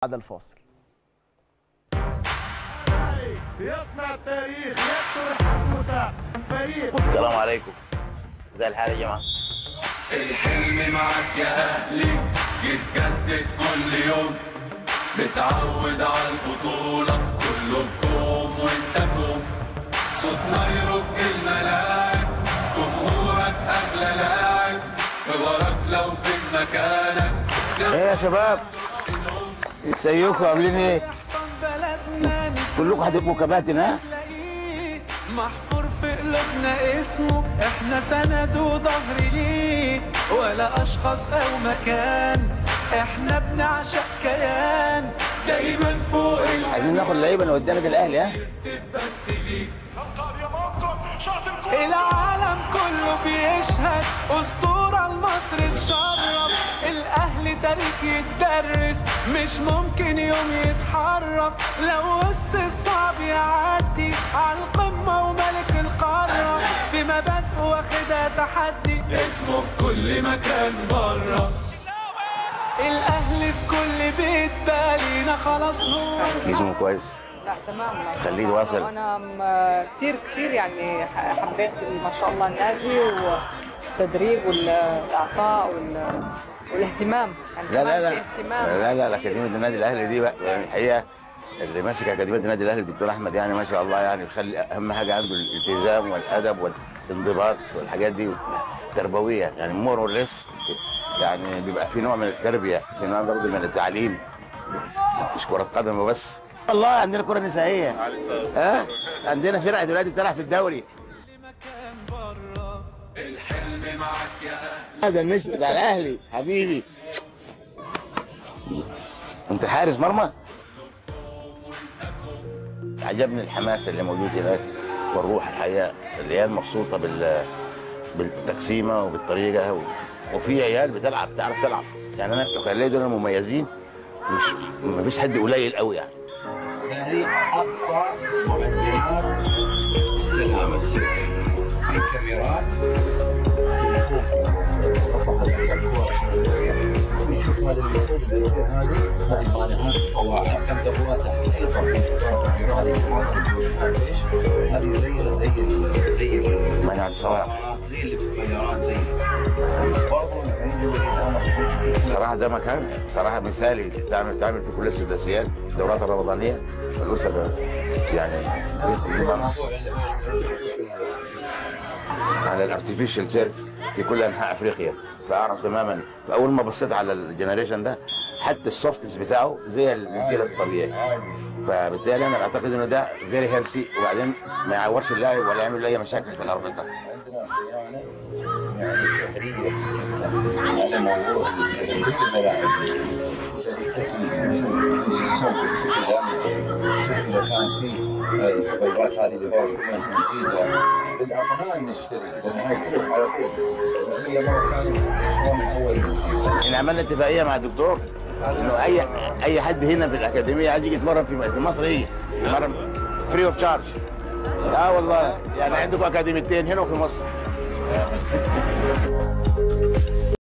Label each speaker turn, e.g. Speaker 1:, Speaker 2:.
Speaker 1: بعد الفاصل
Speaker 2: يصنع التاريخ يكتب حقه فريق
Speaker 3: السلام عليكم زي الحال يا جماعه
Speaker 4: الحلم معك يا أهلي يتجدد كل يوم متعود على البطولة كله في كوم وانت كوم صوتنا يرج الملاعب جمهورك أغلى لاعب وراك لو في مكانك
Speaker 3: ايه يا شباب ازيكم عاملين ايه كلكم هتبقوا كباتن ها
Speaker 5: تلاقيه محفور في قلوبنا اسمه احنا سند وظهر ليه ولا اشخاص او مكان احنا بنعشق كيان دايما فوق
Speaker 3: عايزين ناخد لعيبه نودينا الاهلي ها
Speaker 5: الهتف بس ليه العالم كله بيشهد اسطوره لمصر تشرف الاهلي تاريخ يتدرس مش ممكن يوم يتحرف لو وسط الصعب يعدي على القمه وملك القاره بمبادئه واخدها تحدي اسمه في كل مكان بره الاهلي في كل بيت بالينا خلاص هو
Speaker 3: جسمه كويس
Speaker 6: لا تمام لا
Speaker 3: خليه
Speaker 6: تمام.
Speaker 3: يواصل.
Speaker 6: وانا م- كتير كتير يعني ح- حبيت ما شاء الله النادي والتدريب والاعطاء وال- والاهتمام يعني
Speaker 3: لا لا
Speaker 6: كمان
Speaker 3: لا
Speaker 6: في اهتمام
Speaker 3: لا لا لا اكاديميه النادي الاهلي دي بقى يعني الحقيقه اللي ماسك اكاديميه النادي الاهلي الدكتور احمد يعني ما شاء الله يعني بيخلي اهم حاجه عنده الالتزام والادب والانضباط والحاجات دي تربويه يعني مور وليس يعني بيبقى في نوع من التربيه في نوع برضه من التعليم مش كره قدم وبس والله عندنا كره نسائيه ها عندنا فرقه دلوقتي بتلعب في الدوري
Speaker 5: مكان بره
Speaker 4: الحلم معك يا أهلي
Speaker 3: هذا النسر بتاع الاهلي حبيبي انت حارس مرمى عجبني الحماس اللي موجود هناك والروح الحقيقه العيال مبسوطه بال بالتقسيمه وبالطريقه و... وفي عيال بتلعب تعرف تلعب يعني انا الخليه دول مميزين مش ما فيش حد قليل قوي يعني
Speaker 7: هذه اقصى معدلات السلامه في كاميرات نشوف هذا المفروض الاخير هذه هذه مالها الصواعق تبدا هو تحت ايضا في هذه هذه زي زي زي
Speaker 3: ما يعني الصواعق
Speaker 7: زي اللي في الطيارات زي برضه عنده الامر
Speaker 3: بصراحه ده مكان بصراحه مثالي تعمل تعمل في كل السداسيات الدورات الرمضانيه الاسر يعني بيخدمها على الارتفيشال تيرف في كل انحاء افريقيا فاعرف تماما فاول ما بصيت على الجنريشن ده حتى السوفتنس بتاعه زي الجيل الطبيعي فبالتالي انا اعتقد انه ده فيري هيلثي وبعدين ما يعورش اللاعب ولا يعمل له اي مشاكل في الارض ده
Speaker 7: عندنا صيانه يعني شهريه على موضوع كل الملاعب شوف اذا كان في هاي التغيرات هذه اللي برضه نزيدها بالاضمان نشتري لان هاي تروح على طول هي مره ثانيه هو من اول
Speaker 3: احنا عملنا اتفاقيه مع الدكتور انه اي اي حد هنا في الاكاديميه عايز يجي يتمرن في في مصر يجي يتمرن فري اوف تشارج اه والله يعني عندكم اكاديميتين هنا وفي مصر